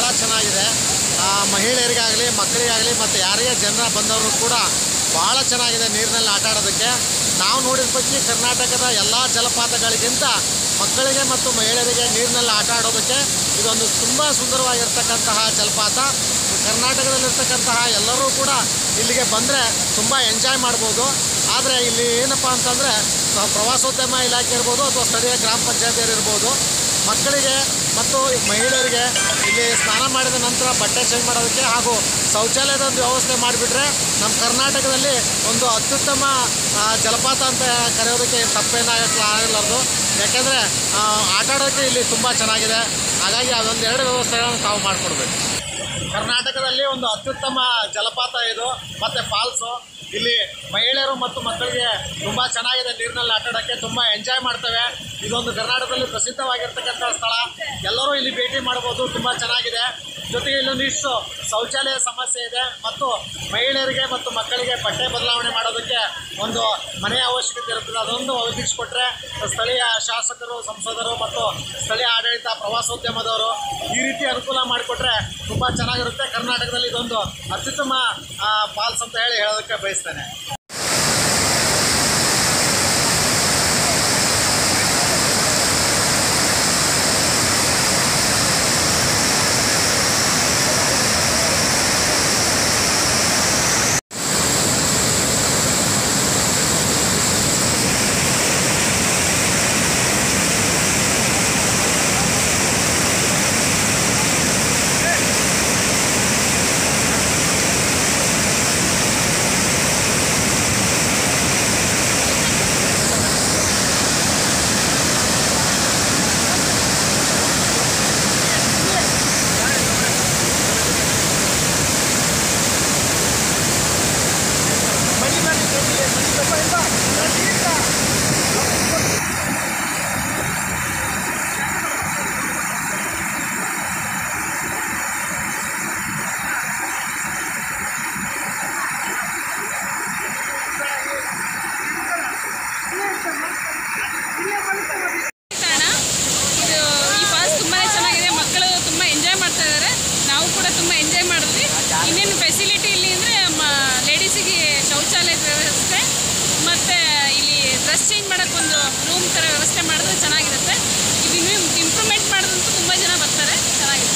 ಚೆನ್ನಾಗಿದೆ ಆ, ಮಹಿಳೆಯರಿಗಾಗಲಿ ಮಕ್ಕಳಿಗಾಗಲಿ ಮತ್ತು ಯಾರಿಗೆ ಜನ ಬಂದವರು ಕೂಡ ಭಾಳ ಚೆನ್ನಾಗಿದೆ ನೀರಿನಲ್ಲಿ ಆಟ ಆಡೋದಕ್ಕೆ ನಾವು ನೋಡಿದ ಪೈಕಿ ಕರ್ನಾಟಕದ ಎಲ್ಲ ಜಲಪಾತಗಳಿಗಿಂತ ಮಕ್ಕಳಿಗೆ ಮತ್ತು ಮಹಿಳೆಯರಿಗೆ ನೀರಿನಲ್ಲಿ ಆಟ ಆಡೋದಕ್ಕೆ ಇದೊಂದು ತುಂಬ ಸುಂದರವಾಗಿರ್ತಕ್ಕಂತಹ ಜಲಪಾತ ಕರ್ನಾಟಕದಲ್ಲಿರ್ತಕ್ಕಂತಹ ಎಲ್ಲರೂ ಕೂಡ ಇಲ್ಲಿಗೆ ಬಂದರೆ ತುಂಬ ಎಂಜಾಯ್ ಮಾಡ್ಬೋದು ಆದರೆ ಇಲ್ಲಿ ಏನಪ್ಪ ಅಂತಂದರೆ ಪ್ರವಾಸೋದ್ಯಮ ಇಲಾಖೆ ಇರ್ಬೋದು ಅಥವಾ ಸ್ಥಳೀಯ ಗ್ರಾಮ ಪಂಚಾಯತಿಯರು ಇರ್ಬೋದು ಮಕ್ಕಳಿಗೆ ಮತ್ತು ಮಹಿಳೆಯರಿಗೆ ಇಲ್ಲಿ ಸ್ನಾನ ಮಾಡಿದ ನಂತರ ಬಟ್ಟೆ ಚೇಂಜ್ ಮಾಡೋದಕ್ಕೆ ಹಾಗೂ ಶೌಚಾಲಯದ ಒಂದು ವ್ಯವಸ್ಥೆ ಮಾಡಿಬಿಟ್ರೆ ನಮ್ಮ ಕರ್ನಾಟಕದಲ್ಲಿ ಒಂದು ಅತ್ಯುತ್ತಮ ಆ, ಜಲಪಾತ ಅಂತ ಕರೆಯೋದಕ್ಕೆ ತಪ್ಪೇನಾಗಕ್ಕೆ ಆಗಲಾರ್ದು ಯಾಕೆಂದರೆ ಆಟ ಆಡೋಕ್ಕೆ ಇಲ್ಲಿ ತುಂಬ ಚೆನ್ನಾಗಿದೆ ಹಾಗಾಗಿ ಅದೊಂದು ಎರಡು ವ್ಯವಸ್ಥೆಗಳನ್ನು ತಾವು ಮಾಡಿಕೊಡ್ಬೇಕು ಕರ್ನಾಟಕದಲ್ಲಿ ಒಂದು ಅತ್ಯುತ್ತಮ ಜಲಪಾತ ಇದು ಮತ್ತು ಫಾಲ್ಸು ಇಲ್ಲಿ ಮಹಿಳೆಯರು ಮತ್ತು ಮಕ್ಕಳಿಗೆ ತುಂಬ ಚೆನ್ನಾಗಿದೆ ನೀರಿನಲ್ಲಿ ಆಟ ಆಡೋಕ್ಕೆ ತುಂಬ ಎಂಜಾಯ್ ಮಾಡ್ತೇವೆ ಇದೊಂದು ಕರ್ನಾಟಕದಲ್ಲಿ ಪ್ರಸಿದ್ಧವಾಗಿರ್ತಕ್ಕಂಥ ಸ್ಥಳ ಎಲ್ಲರೂ ಇಲ್ಲಿ ಭೇಟಿ ಮಾಡ್ಬೋದು ತುಂಬ ಚೆನ್ನಾಗಿದೆ ಜೊತೆಗೆ ಇಲ್ಲೊಂದಿಷ್ಟು ಶೌಚಾಲಯ ಸಮಸ್ಯೆ ಇದೆ ಮತ್ತು ಮಹಿಳೆಯರಿಗೆ ಮತ್ತು ಮಕ್ಕಳಿಗೆ ಬಟ್ಟೆ ಬದಲಾವಣೆ ಮಾಡೋದಕ್ಕೆ ಒಂದು ಮನೆಯ ಅವಶ್ಯಕತೆ ಇರುತ್ತದೆ ಅದೊಂದು ಒದಗಿಸಿಕೊಟ್ರೆ ಸ್ಥಳೀಯ ಶಾಸಕರು ಸಂಸದರು ಮತ್ತು ಸ್ಥಳೀಯ ಆಡಳಿತ ಪ್ರವಾಸೋದ್ಯಮದವರು ಈ ರೀತಿ ಅನುಕೂಲ ಮಾಡಿಕೊಟ್ರೆ ತುಂಬ ಚೆನ್ನಾಗಿರುತ್ತೆ ಕರ್ನಾಟಕದಲ್ಲಿ ಇದೊಂದು ಅತ್ಯುತ್ತಮ ಫಾಲ್ಸ್ ಅಂತ ಹೇಳಿ ಹೇಳೋದಕ್ಕೆ ಬಯಸ್ತೇನೆ ತಾಣ ಇದು ಈ ಫಾಲ್ಸ್ ತುಂಬಾ ಚೆನ್ನಾಗಿದೆ ಮಕ್ಕಳು ತುಂಬ ಎಂಜಾಯ್ ಮಾಡ್ತಾ ಇದ್ದಾರೆ ನಾವು ಕೂಡ ತುಂಬ ಎಂಜಾಯ್ ಮಾಡಿದ್ವಿ ಇನ್ನೇನು ಫೆಸಿಲಿಟಿ ಇಲ್ಲಿ ಅಂದರೆ ಲೇಡೀಸಿಗೆ ಶೌಚಾಲಯದ ವ್ಯವಸ್ಥೆ ಮತ್ತು ಇಲ್ಲಿ ಡ್ರೆಸ್ ಚೇಂಜ್ ಮಾಡೋಕ್ಕೊಂದು ರೂಮ್ ಥರ ವ್ಯವಸ್ಥೆ ಮಾಡಿದ್ರೆ ಚೆನ್ನಾಗಿರುತ್ತೆ ಇದು ಇಂಪ್ರೂವ್ಮೆಂಟ್ ಮಾಡಿದಂತೂ ತುಂಬ ಜನ ಬರ್ತಾರೆ ಚೆನ್ನಾಗಿದೆ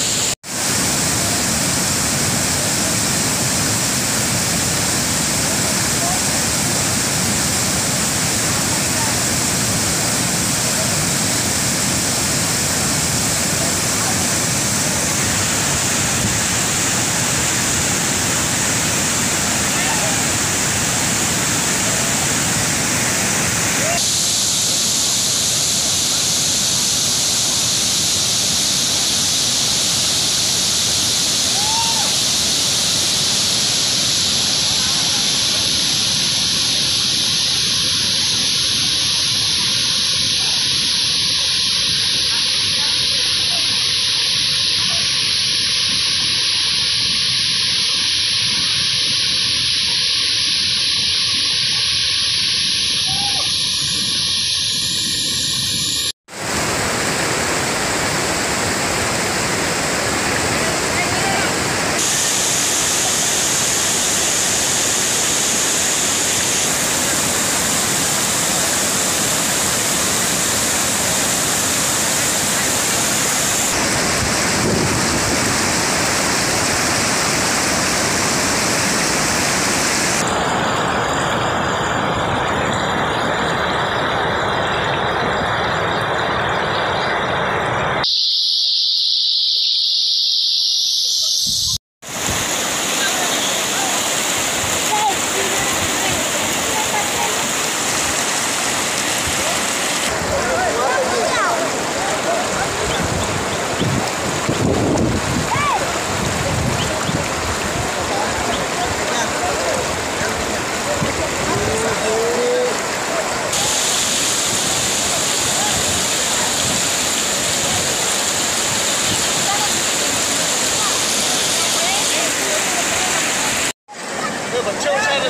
बच्चे हुशार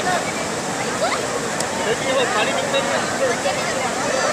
देखिए वो पानी कितने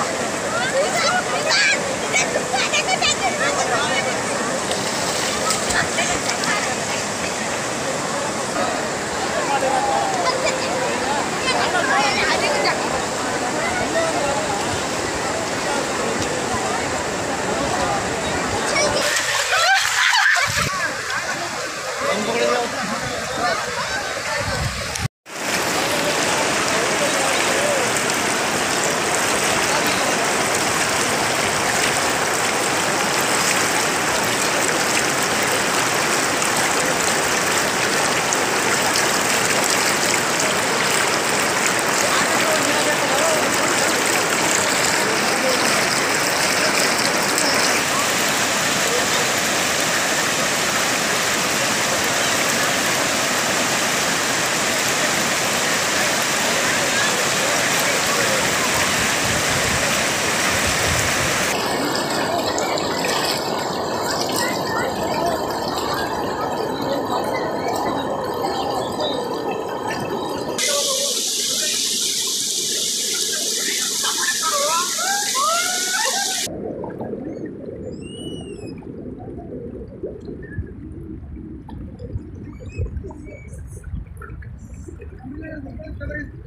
Thank you. Thank you.